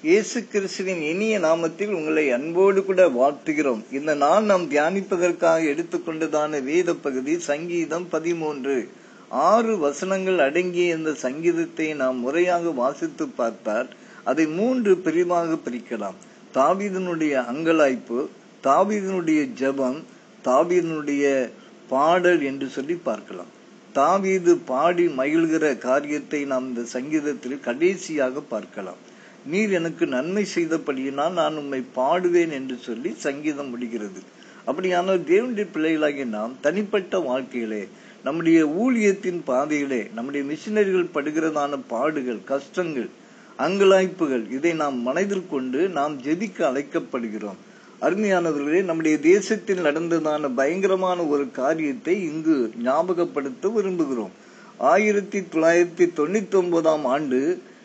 இயேசு கிறிஸ்துவின் இனிய நாமத்தில் உங்களை அன்போடு கூட வாழ்த்துகிறோம் இந்த நாள் நாம் தியானிப்பதற்காக எடுத்துக்கொண்டதான வேத பகுதி சங்கீதம் பதிமூன்று ஆறு வசனங்கள் அடங்கிய இந்த சங்கீதத்தை நாம் முறையாக வாசித்து பார்த்தால் அதை மூன்று பிரிவாக பிரிக்கலாம் தாவீதனுடைய அங்கலாய்ப்பு தாவீதனுடைய ஜெபம் தாவீதனுடைய பாடல் என்று சொல்லி பார்க்கலாம் தாவீது பாடி மகிழ்கிற காரியத்தை நாம் இந்த சங்கீதத்தில் கடைசியாக பார்க்கலாம் நீர் எனக்கு நன்மை செய்தபடியினால் நான் உம்மை பாடுவேன் என்று சொல்லி சங்கீதம் முடிகிறது அப்படியானால் தேவனுடைய பிள்ளைகளாகிய நாம் தனிப்பட்ட வாழ்க்கையிலே நம்முடைய ஊழியத்தின் பாதையிலே நம்முடைய மிஷினரிகள் படுகிறதான பாடுகள் கஷ்டங்கள் அங்கலாய்ப்புகள் இதை நாம் மனதில் கொண்டு நாம் ஜெபிக்க அழைக்கப்படுகிறோம் அருமையானவர்களே நம்முடைய தேசத்தில் நடந்ததான பயங்கரமான ஒரு காரியத்தை இங்கு ஞாபகப்படுத்த விரும்புகிறோம் ஆயிரத்தி தொள்ளாயிரத்தி தொண்ணூத்தி ஒன்பதாம் ஆண்டு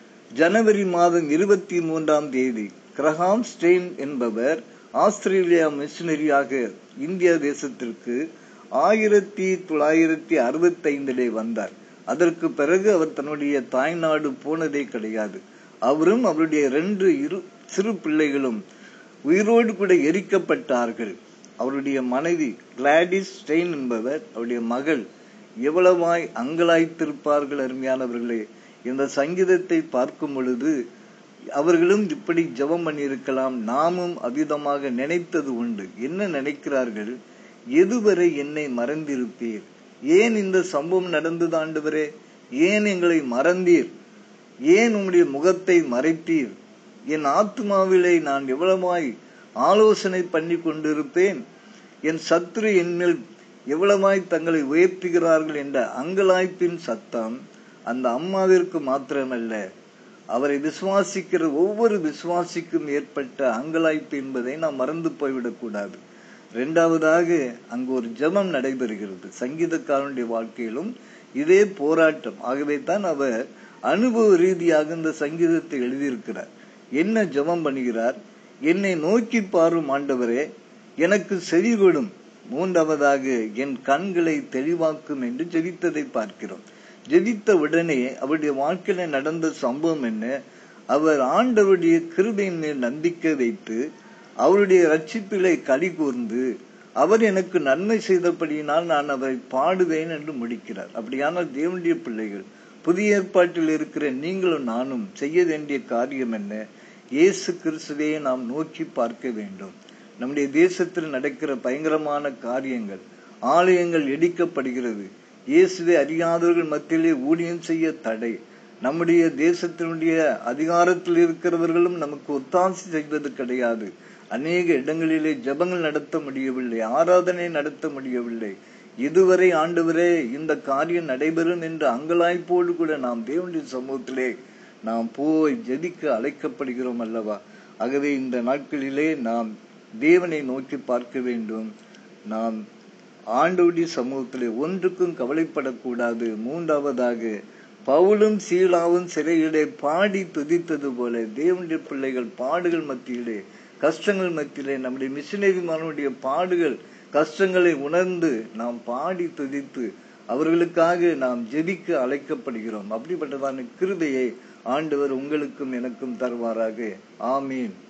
ஜனவரி மாதம் இருபத்தி மூன்றாம் தேதி கிரஹாம் ஸ்டெயின் என்பவர் ஆஸ்திரேலியா மிஷினரியாக இந்திய தேசத்திற்கு ஆயிரத்தி தொள்ளாயிரத்தி அறுபத்தி ஐந்திலே வந்தார் அதற்கு பிறகு அவர் தன்னுடைய தாய்நாடு போனதே கிடையாது அவரும் அவருடைய ரெண்டு இரு சிறு பிள்ளைகளும் உயிரோடு கூட எரிக்கப்பட்டார்கள் அவருடைய மனைவி கிளாடிஸ் ஸ்டெயின் என்பவர் அவருடைய மகள் எவ்வளவாய் அங்கலாய்த்திருப்பார்கள் அருமையானவர்களே இந்த சங்கீதத்தை பார்க்கும் பொழுது அவர்களும் இப்படி ஜெபம் பண்ணியிருக்கலாம் நாமும் அவ்விதமாக நினைத்தது உண்டு என்ன நினைக்கிறார்கள் எதுவரை என்னை மறந்திருப்பீர் ஏன் இந்த சம்பவம் நடந்தது ஆண்டவரே ஏன் எங்களை மறந்தீர் ஏன் உம்முடைய முகத்தை மறைத்தீர் என் ஆத்மாவிலே நான் எவ்வளவாய் ஆலோசனை பண்ணி கொண்டிருப்பேன் என் சத்துரு என்மேல் எவ்வளவாய் தங்களை உயர்த்துகிறார்கள் என்ற அங்கலாய்ப்பின் சத்தம் அந்த அம்மாவிற்கு மாத்திரமல்ல அவரை விசுவாசிக்கிற ஒவ்வொரு விசுவாசிக்கும் ஏற்பட்ட அங்கலாய்ப்பு என்பதை நாம் மறந்து போய்விடக் கூடாது இரண்டாவதாக அங்கு ஒரு ஜெபம் நடைபெறுகிறது சங்கீதக்காரனுடைய வாழ்க்கையிலும் இதே போராட்டம் ஆகவே தான் அவர் அனுபவ ரீதியாக இந்த சங்கீதத்தை எழுதியிருக்கிறார் என்ன ஜெபம் பண்ணுகிறார் என்னை நோக்கி பாரும் ஆண்டவரே எனக்கு செவிகொடும் மூன்றாவதாக என் கண்களை தெளிவாக்கும் என்று ஜெபித்ததை பார்க்கிறோம் ஜெபித்த உடனே அவருடைய வாழ்க்கையில நடந்த சம்பவம் என்ன அவர் ஆண்டவருடைய கிருபையின் மேல் நம்பிக்கை வைத்து அவருடைய ரட்சிப்பிலை களி கூர்ந்து அவர் எனக்கு நன்மை செய்தபடியினால் நான் அவரை பாடுவேன் என்று முடிக்கிறார் அப்படியானால் தேவனுடைய பிள்ளைகள் புதிய ஏற்பாட்டில் இருக்கிற நீங்களும் நானும் செய்ய வேண்டிய காரியம் என்ன இயேசு கிறிஸ்துவையே நாம் நோக்கி பார்க்க வேண்டும் நம்முடைய தேசத்தில் நடக்கிற பயங்கரமான காரியங்கள் ஆலயங்கள் இடிக்கப்படுகிறது இயேசுவை அறியாதவர்கள் மத்தியிலே ஊழியம் செய்ய தடை நம்முடைய தேசத்தினுடைய அதிகாரத்தில் இருக்கிறவர்களும் நமக்கு ஒத்தாசி செய்வது கிடையாது அநேக இடங்களிலே ஜபங்கள் நடத்த முடியவில்லை ஆராதனை நடத்த முடியவில்லை இதுவரை ஆண்டவரே இந்த காரியம் நடைபெறும் என்று அங்கலாய்ப்போடு கூட நாம் தேவனுடைய சமூகத்திலே நாம் போய் ஜெபிக்க அழைக்கப்படுகிறோம் அல்லவா ஆகவே இந்த நாட்களிலே நாம் தேவனை நோக்கி பார்க்க வேண்டும் நாம் ஆண்டோடைய சமூகத்திலே ஒன்றுக்கும் கவலைப்படக்கூடாது மூன்றாவதாக பவுலும் சீலாவும் சிறையிலே பாடி துதித்தது போல தேவனுடைய பிள்ளைகள் பாடுகள் மத்தியிலே கஷ்டங்கள் மத்தியிலே நம்முடைய மிஷினரிமானுடைய பாடுகள் கஷ்டங்களை உணர்ந்து நாம் பாடி துதித்து அவர்களுக்காக நாம் ஜெபிக்க அழைக்கப்படுகிறோம் அப்படிப்பட்டதான கிருபையை ஆண்டவர் உங்களுக்கும் எனக்கும் தருவாராக ஆமீன்